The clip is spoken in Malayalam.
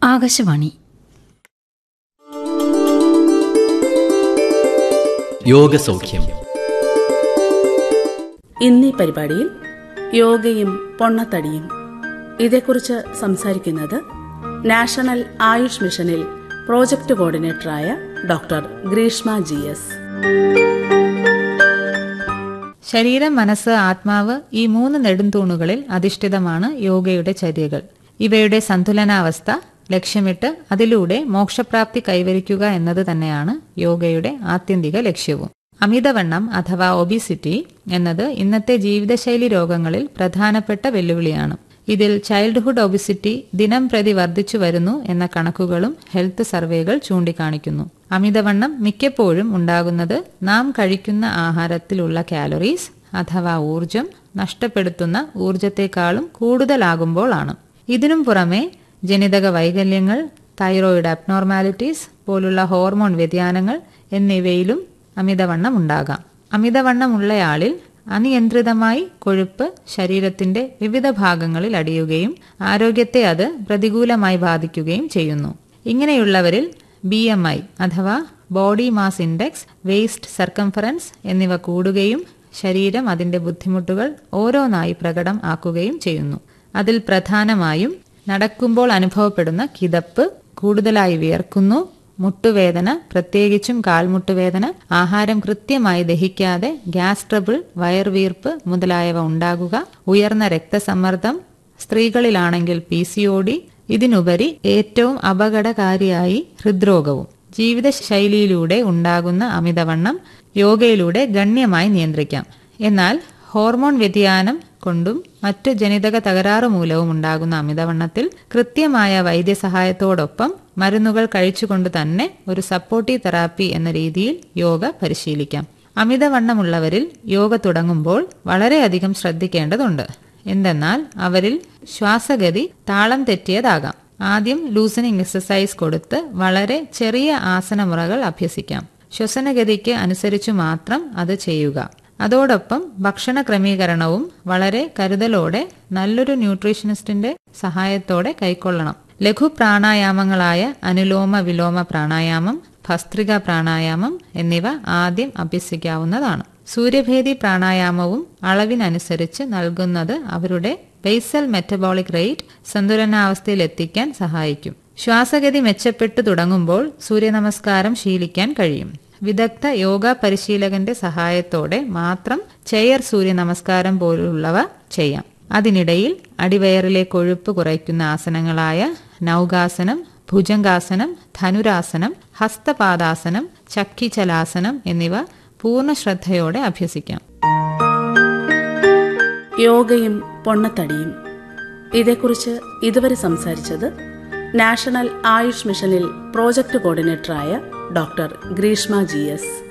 ആകാശവാണി യോഗസൗഖ്യം ഇന്നീ പരിപാടിയിൽ യോഗയും പൊണ്ണത്തടിയും ഇതേക്കുറിച്ച് സംസാരിക്കുന്നത് നാഷണൽ ആയുഷ് മിഷനിൽ പ്രോജക്ട് കോർഡിനേറ്ററായ ഡോക്ടർ ഗ്രീഷ്മ ജി എസ് ശരീരം മനസ്സ് ആത്മാവ് ഈ മൂന്ന് നെടുംതൂണുകളിൽ അധിഷ്ഠിതമാണ് യോഗയുടെ ചര്യകൾ ഇവയുടെ സന്തുലനാവസ്ഥ ലക്ഷ്യമിട്ട് അതിലൂടെ മോക്ഷപ്രാപ്തി കൈവരിക്കുക എന്നത് തന്നെയാണ് യോഗയുടെ ആത്യന്തിക ലക്ഷ്യവും അമിതവണ്ണം അഥവാ ഒബിസിറ്റി എന്നത് ഇന്നത്തെ ജീവിതശൈലി രോഗങ്ങളിൽ പ്രധാനപ്പെട്ട വെല്ലുവിളിയാണ് ഇതിൽ ചൈൽഡ്ഹുഡ് ഒബിസിറ്റി ദിനം പ്രതി വർദ്ധിച്ചു വരുന്നു എന്ന കണക്കുകളും ഹെൽത്ത് സർവേകൾ ചൂണ്ടിക്കാണിക്കുന്നു അമിതവണ്ണം മിക്കപ്പോഴും ഉണ്ടാകുന്നത് നാം കഴിക്കുന്ന ആഹാരത്തിലുള്ള കാലറീസ് അഥവാ ഊർജം നഷ്ടപ്പെടുത്തുന്ന ഊർജത്തെക്കാളും കൂടുതലാകുമ്പോഴാണ് ഇതിനും പുറമെ ജനിതക വൈകല്യങ്ങൾ തൈറോയിഡ് അബ്നോർമാലിറ്റീസ് പോലുള്ള ഹോർമോൺ വ്യതിയാനങ്ങൾ എന്നിവയിലും അമിതവണ്ണം ഉണ്ടാകാം അമിതവണ്ണമുള്ളയാളിൽ അനിയന്ത്രിതമായി കൊഴുപ്പ് ശരീരത്തിന്റെ വിവിധ ഭാഗങ്ങളിൽ അടിയുകയും ആരോഗ്യത്തെ അത് പ്രതികൂലമായി ബാധിക്കുകയും ചെയ്യുന്നു ഇങ്ങനെയുള്ളവരിൽ ബി എം ഐ അഥവാ body mass index waist circumference എന്നിവ കൂടുകയും ശരീരം അതിന്റെ ബുദ്ധിമുട്ടുകൾ ഓരോന്നായി പ്രകടം ആക്കുകയും ചെയ്യുന്നു അതിൽ പ്രധാനമായും നടക്കുമ്പോൾ അനുഭവപ്പെടുന്ന കിതപ്പ് കൂടുതലായി വിയർക്കുന്നു മുട്ടുവേദന പ്രത്യേകിച്ചും കാൽമുട്ടുവേദന ആഹാരം കൃത്യമായി ദഹിക്കാതെ ഗ്യാസ് ട്രബിൾ വയർവീർപ്പ് മുതലായവ ഉണ്ടാകുക ഉയർന്ന രക്തസമ്മർദ്ദം സ്ത്രീകളിലാണെങ്കിൽ പി സി ഒ ഡി ഇതിനുപരി ഏറ്റവും അപകടകാരിയായി ഹൃദ്രോഗവും ജീവിതശൈലിയിലൂടെ ഉണ്ടാകുന്ന അമിതവണ്ണം യോഗയിലൂടെ ഗണ്യമായി നിയന്ത്രിക്കാം എന്നാൽ ഹോർമോൺ വ്യതിയാനം കൊണ്ടും മറ്റു ജനിതക തകരാറ് മൂലവും ഉണ്ടാകുന്ന അമിതവണ്ണത്തിൽ കൃത്യമായ വൈദ്യസഹായത്തോടൊപ്പം മരുന്നുകൾ കഴിച്ചുകൊണ്ട് തന്നെ ഒരു സപ്പോർട്ടീവ് തെറാപ്പി എന്ന രീതിയിൽ യോഗ പരിശീലിക്കാം അമിതവണ്ണമുള്ളവരിൽ യോഗ തുടങ്ങുമ്പോൾ വളരെയധികം ശ്രദ്ധിക്കേണ്ടതുണ്ട് എന്തെന്നാൽ അവരിൽ ശ്വാസഗതി താളം തെറ്റിയതാകാം ആദ്യം ലൂസനിങ് എക്സസൈസ് കൊടുത്ത് വളരെ ചെറിയ ആസനമുറകൾ അഭ്യസിക്കാം ശ്വസനഗതിക്ക് അനുസരിച്ചു മാത്രം അത് ചെയ്യുക അതോടൊപ്പം ഭക്ഷണ ക്രമീകരണവും വളരെ കരുതലോടെ നല്ലൊരു ന്യൂട്രീഷനിസ്റ്റിന്റെ സഹായത്തോടെ കൈക്കൊള്ളണം ലഘു പ്രാണായാമങ്ങളായ അനുലോമ വിലോമ പ്രാണായാമം ഭസ്ത്രിക പ്രാണായാമം എന്നിവ ആദ്യം അഭ്യസിക്കാവുന്നതാണ് സൂര്യഭേദി പ്രാണായാമവും അളവിനനുസരിച്ച് നൽകുന്നത് അവരുടെ ബേസൽ മെറ്റബോളിക് റേറ്റ് സന്തുലനാവസ്ഥയിൽ എത്തിക്കാൻ സഹായിക്കും ശ്വാസഗതി മെച്ചപ്പെട്ടു തുടങ്ങുമ്പോൾ സൂര്യനമസ്കാരം ശീലിക്കാൻ കഴിയും വിദഗ്ധ യോഗ പരിശീലകന്റെ സഹായത്തോടെ മാത്രം ചെയർ സൂര്യ നമസ്കാരം പോലുള്ളവ ചെയ്യാം അതിനിടയിൽ അടിവയറിലെ കൊഴുപ്പ് കുറയ്ക്കുന്ന ആസനങ്ങളായ നൗകാസനം ഭുജംഗാസനം ധനുരാസനം ഹസ്തപാദാസനം ചക്കിചലാസനം എന്നിവ പൂർണ്ണ ശ്രദ്ധയോടെ അഭ്യസിക്കാം യോഗയും പൊണ്ണത്തടിയും ഇതേക്കുറിച്ച് ഇതുവരെ സംസാരിച്ചത് നാഷണൽ ആയുഷ് മിഷനിൽ പ്രോജക്ട് കോർഡിനേറ്ററായ ഡോക്ടർ ഗ്രീഷ്മ ജി എസ്